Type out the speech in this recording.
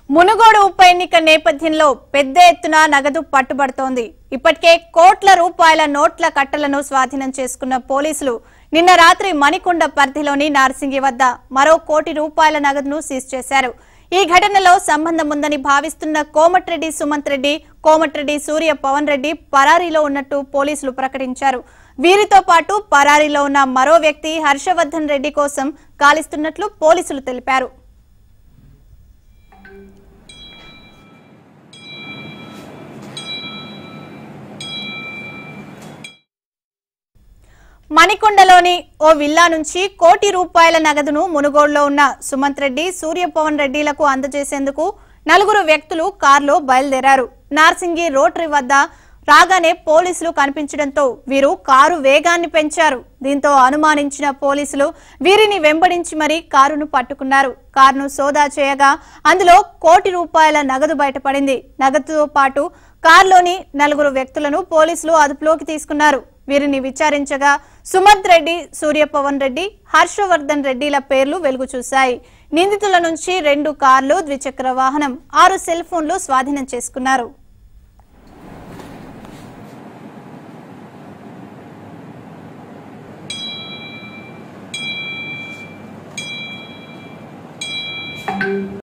మునుగోడు ఉప ఎన్నిక నేపథ్యంలో పెద్ద ఎత్తున నగదు పట్టుబడుతోంది ఇప్పటికే కోట్ల రూపాయల నోట్ల కట్టలను స్వాధీనం చేసుకున్న పోలీసులు నిన్న రాత్రి మణికొండ పరిధిలోని నార్సింగి వద్ద మరో కోటి రూపాయల నగదును సీజ్ చేశారు ఈ ఘటనలో సంబంధం ఉందని భావిస్తున్న కోమటిరెడ్డి సుమంత్ రెడ్డి కోమటిరెడ్డి సూర్య పవన్ రెడ్డి పరారీలో ఉన్నట్టు పోలీసులు ప్రకటించారు వీరితో పాటు పరారీలో ఉన్న మరో వ్యక్తి హర్షవర్ధన్ రెడ్డి కోసం గాలిస్తున్నట్లు పోలీసులు తెలిపారు మణికొండలోని ఓ విల్లా నుంచి కోటి రూపాయల నగదును మునుగోడులో ఉన్న సుమంత్ రెడ్డి సూర్యపవన్ రెడ్డిలకు అందజేసేందుకు నలుగురు వ్యక్తులు కారులో బయలుదేరారు నార్సింగి రోటరీ వద్ద రాగానే పోలీసులు కనిపించడంతో వీరు కారు వేగాన్ని పెంచారు దీంతో అనుమానించిన పోలీసులు వీరిని వెంబడించి మరీ కారును పట్టుకున్నారు కారును సోదా చేయగా అందులో కోటి రూపాయల నగదు బయటపడింది నగదుతో పాటు కారులోని నలుగురు వ్యక్తులను పోలీసులు అదుపులోకి తీసుకున్నారు వీరిని విచారించగా సుమంత్ రెడ్డి సూర్యపవన్ రెడ్డి హర్షవర్ధన్ రెడ్డిల పేర్లు వెలుగు చూశాయి నిందితుల నుంచి రెండు కార్లు ద్విచక్ర వాహనం ఆరు సెల్ ఫోన్లు స్వాధీనం చేసుకున్నారు